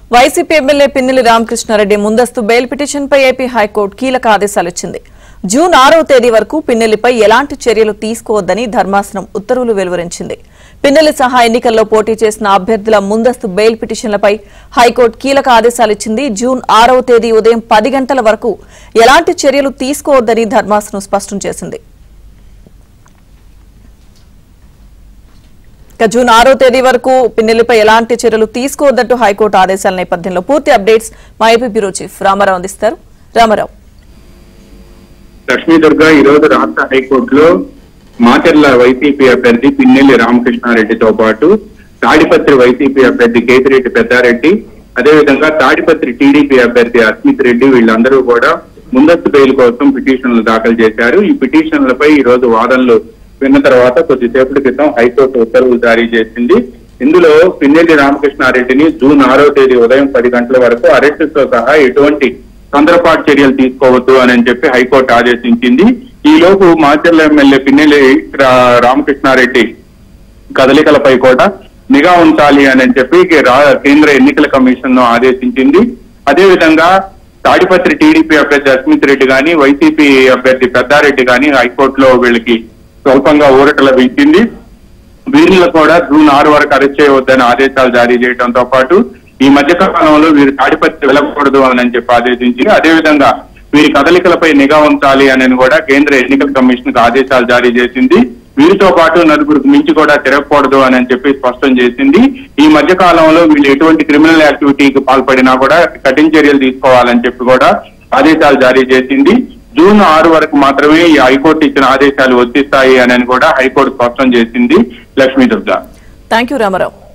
YCP MLA Pinnelli Ramakrishna Reddy ముందస్తు bail పిటిషన్పై AP high court కీలక ఆదేశాలు ఇచ్చింది జూన్ ఆరవ తేదీ వరకు పిన్నెల్లిపై ఎలాంటి చర్యలు తీసుకోవద్దని ధర్మాసనం ఉత్తర్వులు వెలువరించింది పిన్నెల్లి సహా ఎన్నికల్లో పోటీ చేసిన అభ్యర్థుల ముందస్తు బెయిల్ పిటిషన్లపై హైకోర్టు కీలక ఆదేశాలు ఇచ్చింది జూన్ ఆరవ తేదీ ఉదయం పది గంటల వరకు ఎలాంటి చర్యలు తీసుకోవద్దని ధర్మాసనం స్పష్టం చేసింది ఇక జూన్ ఆరో తేదీ వరకు పిన్నెల్లిపై ఎలాంటి చర్యలు తీసుకోవద్దంటూ హైకోర్టు ఆదేశాల నేపథ్యంలో పూర్తి అప్డేట్స్ మా ఏపీ బ్యూరో చీఫ్ రామారావు అందిస్తారు రామారావు లక్ష్మీ దుర్గా ఈ రోజు రాష్ట్ర హైకోర్టులో మాచర్ల వైసీపీ అభ్యర్థి పిన్నెల్లి రామకృష్ణారెడ్డితో పాటు తాడిపత్రి వైసీపీ అభ్యర్థి కేతిరెడ్డి పెద్దారెడ్డి అదేవిధంగా తాడిపత్రి టీడీపీ అభ్యర్థి అస్మిత్ రెడ్డి వీళ్ళందరూ కూడా ముందస్తు బెయిల్ కోసం పిటిషన్లు దాఖలు చేశారు ఈ పిటిషన్లపై ఈ రోజు వాదనలు విన్న తర్వాత కొద్దిసేపటి క్రితం హైకోర్టు ఉత్తర్వులు జారీ చేసింది ఇందులో పిన్నెల్లి రామకృష్ణారెడ్డిని జూన్ ఆరో తేదీ ఉదయం పది గంటల వరకు అరెస్టుతో సహా ఎటువంటి తొందరపాటు చర్యలు తీసుకోవద్దు అని చెప్పి హైకోర్టు ఆదేశించింది ఈ లోపు మాచర్ల ఎమ్మెల్యే పిన్నెల్లి రా- రామకృష్ణారెడ్డి కదలికలపై కూడా నిఘా ఉంచాలి అని చెప్పి రా- కేంద్ర ఎన్నికల కమిషన్ ను ఆదేశించింది అదేవిధంగా తాడిపత్రి టీడీపీ అభ్యర్థి అస్మిత్ రెడ్డి గాని వైసీపీ అభ్యర్థి పెద్దారెడ్డి గాని హైకోర్టులో వీళ్ళకి స్వల్పంగా ఊరట లభించింది వీరిని కూడా జూన్ ఆరు వరకు అరెస్ట్ చేయవద్దని ఆదేశాలు జారీ చేయడంతో పాటు ఈ మధ్య కాలంలో వీరు తాడిపత్రి వెళ్ళకూడదు అని చెప్పి ఆదేశించి అదేవిధంగా వీరి కదలికలపై నిఘా ఉంచాలి అని కూడా కేంద్ర ఎన్నికల కమిషన్ కు ఆదేశాలు జారీ చేసింది వీరితో పాటు నలుగురికి మించి కూడా తిరగకూడదు అని చెప్పి స్పష్టం చేసింది ఈ మధ్య కాలంలో వీళ్ళు ఎటువంటి క్రిమినల్ యాక్టివిటీకి పాల్పడినా కూడా కఠిన చర్యలు తీసుకోవాలని చెప్పి కూడా ఆదేశాలు జారీ చేసింది జూన్ ఆరు వరకు మాత్రమే ఈ హైకోర్టు ఇచ్చిన ఆదేశాలు వర్తిస్తాయి అని కూడా హైకోర్టు స్పష్టం చేసింది లక్ష్మీ దుర్గా థ్యాంక్ యూ రామారావు